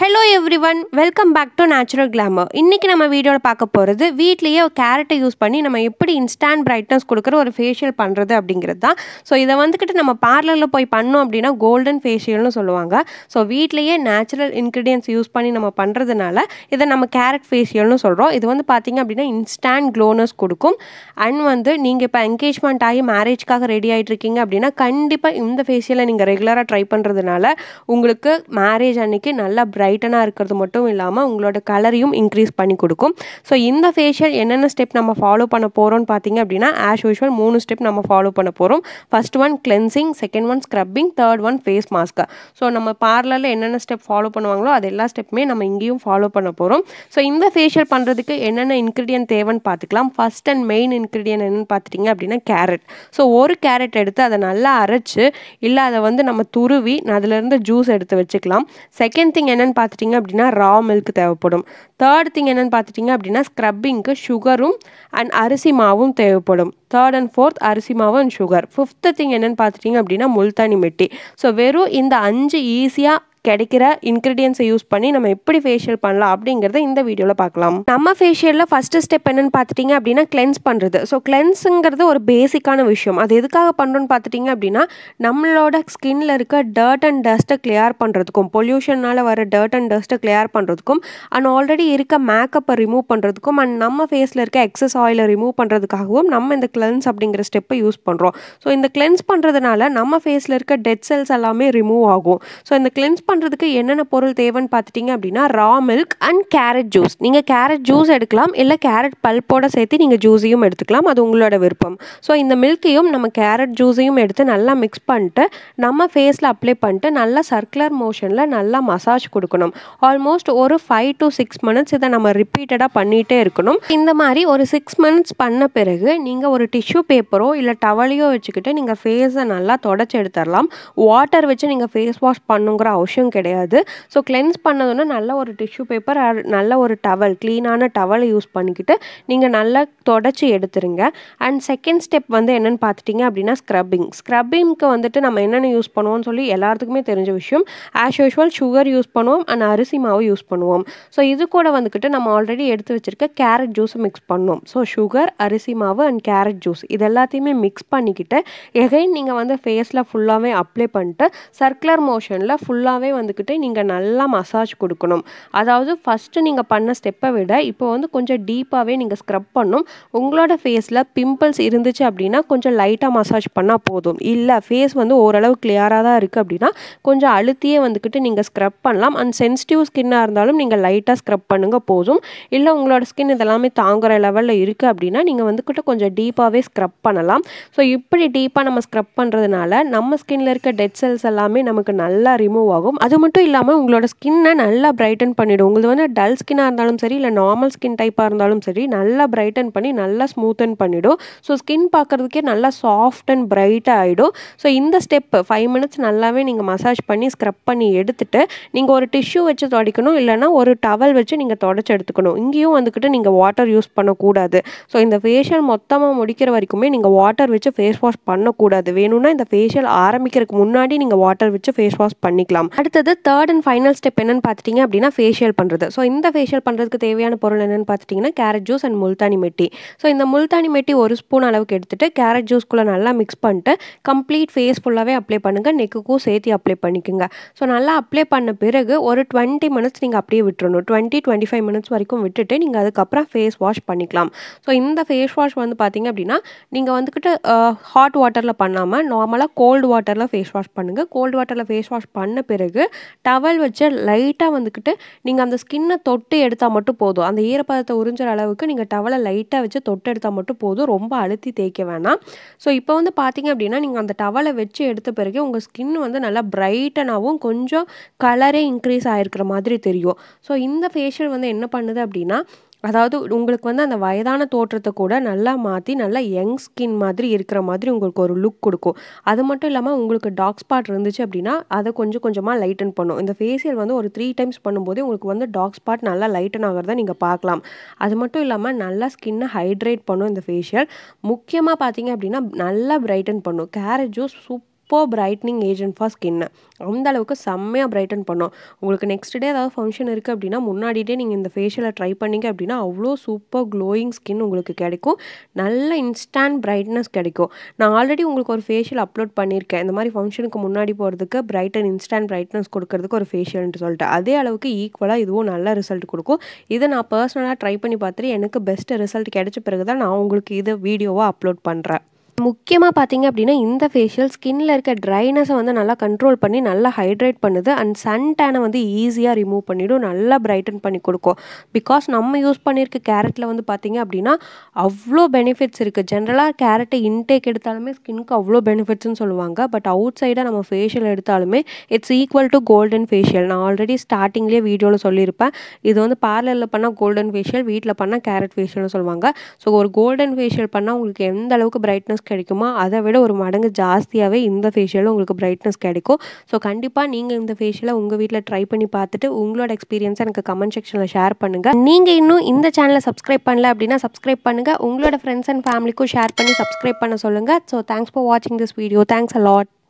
hello everyone welcome back to natural glamour இன்றைக்கி நம்ம வீடியோவில் பார்க்க போகிறது வீட்லேயே கேரட்டை யூஸ் பண்ணி நம்ம எப்படி இன்ஸ்டான்ட் பிரைட்னஸ் கொடுக்குற ஒரு ஃபேஷியல் பண்ணுறது அப்படிங்கிறது தான் ஸோ இதை வந்துக்கிட்டு நம்ம பார்லரில் போய் பண்ணோம் அப்படின்னா கோல்டன் ஃபேஷியல்னு சொல்லுவாங்க ஸோ வீட்லேயே நேச்சுரல் இன்க்ரீடியன்ஸ் யூஸ் பண்ணி நம்ம பண்ணுறதுனால இதை நம்ம கேரட் ஃபேஷியல்னு சொல்கிறோம் இது வந்து பார்த்திங்க அப்படின்னா இன்ஸ்டான்ட் க்ளோனஸ் கொடுக்கும் அண்ட் வந்து நீங்கள் இப்போ என்கேஜ்மெண்ட் ஆகி மேரேஜ்க்காக ரெடி ஆகிட்டு இருக்கீங்க அப்படின்னா கண்டிப்பாக இந்த ஃபேஷியலை நீங்கள் ரெகுலராக ட்ரை பண்ணுறதுனால உங்களுக்கு மேரேஜ் அன்னைக்கு நல்லா பிரைட்டனாக இருக்கிறது மட்டும் இல்லாமல் உங்களோட கலரையும் இன்க்ரீஸ் பண்ணி கொடுக்கும் ஸோ இந்த ஃபேஷியல் என்னென்ன ஸ்டெப் நம்ம ஃபாலோ பண்ண போகிறோம்னு பார்த்தீங்க அப்படின்னா ஆஸ் யூஷுவல் மூணு ஸ்டெப் நம்ம ஃபாலோ பண்ண போகிறோம் first one cleansing second one scrubbing third one face mask so நம்ம பார்லரில் என்னென்ன ஸ்டெப் ஃபாலோ பண்ணுவாங்களோ அது எல்லா ஸ்டெப்புமே நம்ம இங்கேயும் ஃபாலோ பண்ண போகிறோம் ஸோ இந்த ஃபேஷியல் பண்ணுறதுக்கு என்னென்ன இன்க்ரீடியன்ட் தேவைன்னு பார்த்துக்கலாம் ஃபர்ஸ்ட் அண்ட் மெயின் இன்க்ரீடியன்ட் என்னென்னு பார்த்துட்டிங்க அப்படின்னா கேரட் ஸோ ஒரு கேரட் எடுத்து அதை நல்லா அரைச்சு இல்லை அதை வந்து நம்ம துருவி அதுலேருந்து ஜூஸ் எடுத்து வச்சுக்கலாம் செகண்ட் திங் என்னென்னு பார்த்துட்டிங்க அப்படின்னா ரா மில்க் தேவைப்படும் தேர்ட் திங் என்னென்னு பார்த்துட்டிங்க அப்படின்னா ஸ்க்ரப்பிங்க்கு சுகரும் அண்ட் அரிசி மாவும் தேவைப்படும் தேர்ட் அண்ட் ஃபோர்த் அரிசி மாவு அண்ட் சுகர் ஃபிஃப்த்து திங் என்னென்னு பார்த்துட்டிங்க அப்படின்னா முல்தானி மெட்டி ஸோ வெறும் இந்த அஞ்சு ஈஸியாக கிடைக்கிற இன்க்ரீடியன்ஸை யூஸ் பண்ணி நம்ம எப்படி ஃபேஷியல் பண்ணலாம் அப்படிங்கிறத இந்த வீடியோவில் பார்க்கலாம் நம்ம ஃபேஷியலில் ஃபஸ்ட்டு ஸ்டெப் என்னென்னு பார்த்துட்டிங்க அப்படின்னா கிளென்ஸ் பண்ணுறது ஸோ கிளென்ஸுங்கிறது ஒரு பேசிக்கான விஷயம் அது எதுக்காக பண்ணுறோன்னு பார்த்துட்டிங்க அப்படின்னா நம்மளோட ஸ்கின்ல இருக்க டர்ட் அண்ட் டஸ்ட்டை கிளியர் பண்ணுறதுக்கும் பொல்யூஷனால் வர டர்ட் அண்ட் டஸ்ட்டை கிளியர் பண்ணுறதுக்கும் அண்ட் ஆல்ரெடி இருக்க மேக்கப்பை ரிமூவ் பண்ணுறதுக்கும் அண்ட் நம்ம ஃபேஸில் இருக்க எக்ஸஸ் ஆயிலை ரிமூவ் பண்ணுறதுக்காகவும் நம்ம இந்த கிளென்ஸ் அப்படிங்கிற ஸ்டெப்பை யூஸ் பண்ணுறோம் ஸோ இந்த கிளென்ஸ் பண்ணுறதுனால நம்ம ஃபேஸில் இருக்க டெட் செல்ஸ் எல்லாமே ரிமூவ் ஆகும் ஸோ இந்த கிளென்ஸ் பண்ணுறதுக்கு என்னென்ன பொருள் தேவைன்னு பார்த்துட்டிங்க அப்படின்னா raw milk and carrot juice நீங்கள் கேரட் ஜூஸ் எடுக்கலாம் இல்லை கேரட் பல்ப்போட சேர்த்து நீங்கள் ஜூஸையும் எடுத்துக்கலாம் அது உங்களோட விருப்பம் ஸோ இந்த மில்க்கையும் நம்ம கேரட் ஜூஸையும் எடுத்து நல்லா மிக்ஸ் பண்ணிட்டு நம்ம ஃபேஸில் அப்ளை பண்ணிட்டு நல்லா சர்க்குலர் மோஷனில் நல்லா மசாஜ் கொடுக்கணும் ஆல்மோஸ்ட் ஒரு ஃபைவ் டு சிக்ஸ் மினிட்ஸ் இதை நம்ம ரிப்பீட்டடாக பண்ணிகிட்டே இருக்கணும் இந்த மாதிரி ஒரு சிக்ஸ் மினிட்ஸ் பண்ண பிறகு நீங்கள் ஒரு டிஷ்யூ பேப்பரோ இல்லை டவலையோ வச்சுக்கிட்டு நீங்கள் ஃபேஸை நல்லா தொடச்சி எடுத்துடலாம் வாட்டர் வச்சு நீங்கள் ஃபேஸ் வாஷ் பண்ணுங்கிற அவசியம் கிடையாது ஸோ கிளென்ஸ் பண்ணதுன்னா நல்ல ஒரு டிஷ்யூ பேப்பர் நல்ல ஒரு டவல் க்ளீனான டவலை யூஸ் பண்ணிக்கிட்டு நீங்கள் நல்லா தொடச்சி எடுத்துருங்க அண்ட் செகண்ட் ஸ்டெப் வந்து என்னென்னு பார்த்துட்டிங்க அப்படின்னா ஸ்க்ரப்பிங் ஸ்க்ரப்பிங்க்கு வந்துட்டு நம்ம என்னென்ன யூஸ் பண்ணுவோம்னு சொல்லி எல்லாத்துக்குமே தெரிஞ்ச விஷயம் ஆஸ் யூஷுவல் சுகர் யூஸ் பண்ணுவோம் அண்ட் அரிசி மாவு யூஸ் பண்ணுவோம் ஸோ இது கூட வந்துக்கிட்டு நம்ம ஆல்ரெடி எடுத்து வச்சுருக்க கேரட் ஜூஸை மிக்ஸ் பண்ணுவோம் ஸோ சுகர் அரிசி மாவு அண்ட் கேரட் ஜூஸ் இது எல்லாத்தையுமே மிக்ஸ் பண்ணிக்கிட்டு எகைன் நீங்கள் வந்து ஃபேஸில் ஃபுல்லாகவே அப்ளை பண்ணிட்டு சர்க்குலர் மோஷனில் ஃபுல்லாகவே வந்துக்கிட்டு நீங்கள் நல்லா மசாஜ் கொடுக்கணும் அதாவது ஃபஸ்ட்டு நீங்கள் பண்ண ஸ்டெப்பை விட இப்போ வந்து கொஞ்சம் டீப்பாகவே நீங்கள் ஸ்க்ரப் பண்ணும் உங்களோட ஃபேஸில் பிம்பிள்ஸ் இருந்துச்சு அப்படின்னா கொஞ்சம் லைட்டாக மசாஜ் பண்ணால் போதும் இல்லை ஃபேஸ் வந்து ஓரளவு கிளியராக தான் இருக்குது அப்படின்னா கொஞ்சம் அழுத்தியே வந்துக்கிட்டு நீங்கள் ஸ்க்ரப் பண்ணலாம் அண்ட் சென்சிட்டிவ் ஸ்கின்னாக இருந்தாலும் நீங்கள் லைட்டாக ஸ்க்ரப் பண்ணுங்க போதும் இல்லை உங்களோட ஸ்கின் இதெல்லாமே தாங்குற லெவலில் இருக்குது அப்படின்னா நீங்கள் வந்துக்கிட்டு கொஞ்சம் டீப்பாகவே ஸ்க்ரப் பண்ணலாம் ஸோ இப்படி டீப்பாக நம்ம ஸ்க்ரப் பண்ணுறதுனால நம்ம ஸ்கின்ல இருக்க டெட் செல்ஸ் எல்லாமே நமக்கு நல்லா ரிமூவ் ஆகும் அது மட்டும் இல்லாமல் உங்களோட ஸ்கின்னை நல்லா பிரைட்டன் பண்ணிவிடும் உங்களுக்கு வந்து டல் ஸ்கின்னாக இருந்தாலும் சரி இல்லை நார்மல் ஸ்கின் டைப்பாக இருந்தாலும் சரி நல்லா பிரைட்டன் பண்ணி நல்லா ஸ்மூத்தன் பண்ணிவிடும் ஸோ ஸ்கின் பார்க்குறதுக்கே நல்லா சாஃப்ட் அண்ட் பிரைட்டாக ஆகிடும் ஸோ இந்த ஸ்டெப் ஃபைவ் மினிட்ஸ் நல்லாவே நீங்கள் மசாஜ் பண்ணி ஸ்க்ரப் பண்ணி எடுத்துட்டு நீங்கள் ஒரு டிஷ்யூ வச்சு துடைக்கணும் இல்லைனா ஒரு டவல் வச்சு நீங்கள் தொடச்சி எடுத்துக்கணும் இங்கேயும் வந்துக்கிட்டு நீங்கள் வாட்டர் யூஸ் பண்ணக்கூடாது ஸோ இந்த ஃபேஷியல் மொத்தமாக முடிக்கிற வரைக்குமே நீங்கள் வாட்டர் வச்சு ஃபேஸ் வாஷ் பண்ணக்கூடாது வேணும்னா இந்த ஃபேஷியல் ஆரம்பிக்கிறதுக்கு முன்னாடி நீங்கள் வாட்டர் வச்சு ஃபேஸ் வாஷ் பண்ணிக்கலாம் அடுத்தது தேர்ட் அண்ட் ஃபைனல் ஸ்டெப் என்னன்னு பார்த்துட்டிங்க அப்படின்னா ஃபேஷியல் பண்ணுறது ஸோ இந்த ஃபேஷியல் பண்ணுறதுக்கு தேவையான பொருள் என்னென்னு பார்த்துட்டிங்கன்னா கேரட் ஜூஸ் அண்ட் முல்தானி மெட்டி ஸோ இந்த முல்தானி மெட்டி ஒரு ஸ்பூன் அளவுக்கு எடுத்துகிட்டு கேரட் ஜூஸ்குள்ளே நல்லா மிக்ஸ் பண்ணிட்டு கம்ப்ளீட் ஃபேஸ் ஃபுல்லாகவே அப்ளை பண்ணுங்கள் நெக்குக்கும் சேர்த்து அப்ளை பண்ணிக்கோங்க ஸோ நல்லா அப்ளை பண்ண பிறகு ஒரு டுவெண்ட்டி மினிட்ஸ் நீங்கள் அப்படியே விட்டுறணும் டுவெண்ட்டி டுவெண்ட்டி ஃபைவ் மினிட்ஸ் வரைக்கும் விட்டுட்டு நீங்கள் அதுக்கப்புறம் ஃபேஸ் வாஷ் பண்ணிக்கலாம் ஸோ இந்த ஃபேஸ் வாஷ் வந்து பார்த்திங்க அப்படின்னா நீங்கள் வந்துக்கிட்டு ஹாட் வாட்டரில் பண்ணாமல் நார்மலாக கோல்டு வாட்டரில் ஃபேஸ் வாஷ் பண்ணுங்கள் கோல்டு வாட்டரில் ஃபேஸ் வாஷ் பண்ண பிறகு டவல் வச்சு லைட்டாக வந்துக்கிட்டு நீங்கள் அந்த ஸ்கின்னை தொட்டு எடுத்தால் மட்டும் போதும் அந்த ஈரப்பதத்தை உறிஞ்சிற அளவுக்கு நீங்கள் டவலை லைட்டாக வச்சு தொட்டு எடுத்தால் மட்டும் போதும் ரொம்ப அழுத்தி தேய்க்க வேணாம் ஸோ இப்போ வந்து பார்த்தீங்க அப்படின்னா நீங்கள் அந்த டவலை வச்சு எடுத்த பிறகு உங்கள் ஸ்கின் வந்து நல்லா பிரைட்டனாகவும் கொஞ்சம் கலரே இன்க்ரீஸ் ஆகிருக்கிற மாதிரி தெரியும் ஸோ இந்த ஃபேஷியல் வந்து என்ன பண்ணுது அப்படின்னா அதாவது உங்களுக்கு வந்து அந்த வயதான தோற்றத்தை கூட நல்லா மாற்றி நல்லா யங் ஸ்கின் மாதிரி இருக்கிற மாதிரி உங்களுக்கு ஒரு லுக் கொடுக்கும் அது மட்டும் இல்லாமல் உங்களுக்கு டார்க் ஸ்பாட் இருந்துச்சு அப்படின்னா அதை கொஞ்சம் கொஞ்சமாக லைட்டன் பண்ணும் இந்த ஃபேஷியல் வந்து ஒரு த்ரீ டைம்ஸ் பண்ணும்போதே உங்களுக்கு வந்து டார்க் ஸ்பாட் நல்லா லைட்டன் ஆகிறத நீங்கள் பார்க்கலாம் அது மட்டும் இல்லாமல் நல்லா ஸ்கின்னை ஹைட்ரேட் பண்ணும் இந்த ஃபேஷியல் முக்கியமாக பார்த்தீங்க அப்படின்னா நல்லா பிரைட்டன் பண்ணும் கேரட் ஜூஸ் சூப் சூப்பர் பிரைட்னிங் ஏஜென்ட் ஃபார் ஸ்கின்னு அந்த அளவுக்கு செம்மையாக பிரைட்டன் பண்ணும் உங்களுக்கு நெக்ஸ்ட் டே ஏதாவது ஃபங்க்ஷன் இருக்குது அப்படின்னா முன்னாடியே நீங்கள் இந்த ஃபேஷியலை ட்ரை பண்ணீங்க அப்படின்னா அவ்வளோ சூப்பர் க்ளோயிங் ஸ்கின் உங்களுக்கு கிடைக்கும் நல்ல இன்ஸ்டன்ட் பிரைட்னஸ் கிடைக்கும் நான் ஆல்ரெடி உங்களுக்கு ஒரு ஃபேஷியல் அப்லோட் பண்ணியிருக்கேன் இந்த மாதிரி ஃபங்க்ஷனுக்கு முன்னாடி போகிறதுக்கு பிரைட் அண்ட் இன்ஸ்டன்ட் பிரைட்னஸ் கொடுக்கறதுக்கு ஒரு ஃபேஷியல்னு சொல்லிட்டு அதே அளவுக்கு ஈக்குவலாக இதுவும் நல்ல ரிசல்ட் கொடுக்கும் இதை நான் பர்சனலாக ட்ரை பண்ணி பார்த்துட்டு எனக்கு பெஸ்ட் ரிசல்ட் கிடைச்ச பிறகு தான் நான் உங்களுக்கு இதை வீடியோவாக அப்லோட் பண்ணுறேன் முக்கியமாக பார்த்தீங்க அப்படின்னா இந்த ஃபேஷியல் ஸ்கின்ல இருக்க ட்ரைனஸை வந்து நல்லா கண்ட்ரோல் பண்ணி நல்லா ஹைட்ரேட் பண்ணுது அண்ட் சன் டேனை வந்து ஈஸியாக ரிமூவ் பண்ணிவிடும் நல்லா பிரைட்டன் பண்ணி கொடுக்கும் பிகாஸ் நம்ம யூஸ் பண்ணியிருக்க கேரட்டில் வந்து பார்த்தீங்க அப்படின்னா அவ்வளோ பெனிஃபிட்ஸ் இருக்குது ஜென்ரலாக கேரட்டை இன்டேக் எடுத்தாலுமே ஸ்கின்க்கு அவ்வளோ பெனிஃபிட்ஸ்னு சொல்லுவாங்க பட் அவுட் சைடாக நம்ம ஃபேஷியல் எடுத்தாலுமே it's equal to golden facial நான் ஆல்ரெடி ஸ்டார்டிங்லேயே வீடியோவில் சொல்லியிருப்பேன் இது வந்து பார்லரில் பண்ணால் கோல்டன் ஃபேஷியல் வீட்டில் பண்ணால் கேரட் ஃபேஷியல்னு சொல்லுவாங்க ஸோ ஒரு கோல்டன் ஃபேஷியல் பண்ணால் உங்களுக்கு எந்த அளவுக்கு பிரைட்னஸ் கிடைக்குமோ அதை விட ஒரு மடங்கு ஜாஸ்தியாகவே இந்த ஃபேஷியலில் உங்களுக்கு பிரைட்னஸ் கிடைக்கும் ஸோ கண்டிப்பாக நீங்கள் இந்த ஃபேஷியலை உங்கள் வீட்டில் ட்ரை பண்ணி பார்த்துட்டு உங்களோட எக்ஸ்பீரியன்ஸை எனக்கு கமெண்ட் செக்ஷனில் ஷேர் பண்ணுங்கள் நீங்கள் இன்னும் இந்த சேனலை சப்ஸ்கிரைப் பண்ணல அப்படின்னா சப்ஸ்கிரைப் பண்ணுங்கள் உங்களோட ஃப்ரெண்ட்ஸ் அண்ட் ஃபேமிலிக்கும் ஷேர் பண்ணி சப்ஸ்கிரைப் பண்ண சொல்லுங்கள் ஸோ தேங்க்ஸ் ஃபார் வாட்சிங் this video thanks a lot